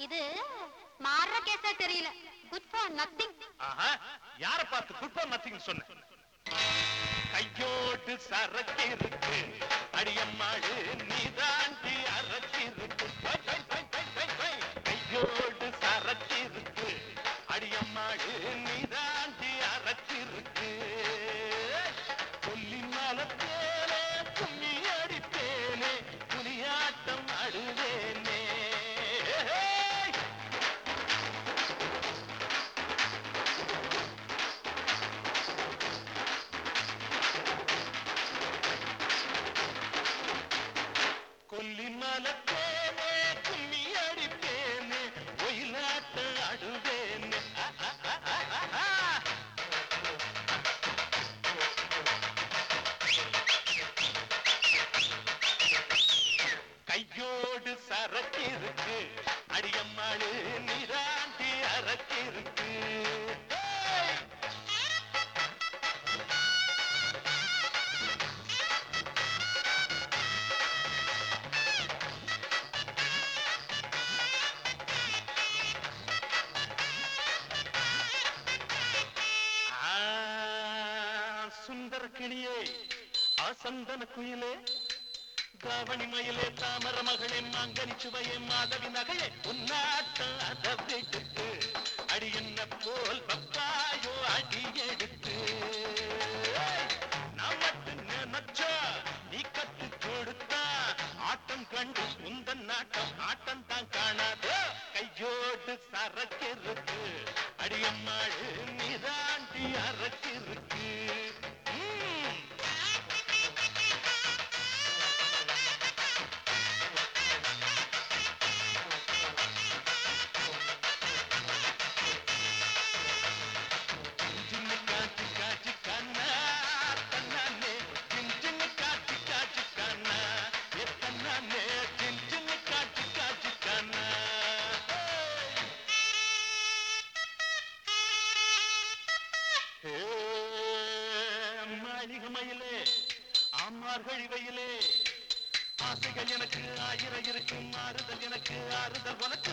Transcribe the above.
இது மாறுற கேஸா தெரியல குட் ஃபார் நத்திங் ஆஹா யார பார்த்து குட் நத்திங் சொன்ன கையோடு சரக்கு இருக்கு அடியம்மாடு நீதாண்டி அரக்கு இருக்கு வை, வை, வை, வை, வை, வை. கையோடு சரக்கு இருக்கு அடியம்மாடு நீதாண்டி அரக்கு இருக்கு சொல்லி மலத்தேனே கும்மி அடித்தேனே புலியாட்டம் அடுவேனே ஹேய்! கொல்லி மலத்தேனே கும்மி அடிப்பேனே ஒயிலாட்ட அடுவேனே அ, அ, அ, அ, அ, அ. கையோடு சரக்கு இருக்கு அடியம்மாளு நிராண்டி அரக்கு இருக்கு ஏய்! ஆ, சுந்தர கிளியே ஆசந்தன குயிலே காவணி மயிலே தாமர மகளே மாங்கனி சுவையே மாதவி நகையே உன்னாட்டம் அத விடுத்து அடி என்ன போல் பப்பாயோ அடி எடுத்து நான் மட்டும் நினைச்சா நீ கத்து கொடுத்தா ஆட்டம் கண்டு உந்தன் நாட்டம் ஆட்டம் தான் காணாதோ கையோடு சரக்கு இருக்கு அடியம்மாடு நீதாண்டி அரக்கு இருக்கு ம். சின்ன காச்சு காச்சு கண்ணா தன்னானே சின் சின்ன காச்சு காச்சு கண்ணா எ தன்னானே சின் சின்ன காச்சு காச்சு கண்ணா ஹே மாளிகை மயிலே ஆமார்கள் இவையிலே ஆசைகள் எனக்கு ஆயிரம் இருக்கு மாறுதல் எனக்கு ஆறுதல் உனக்கு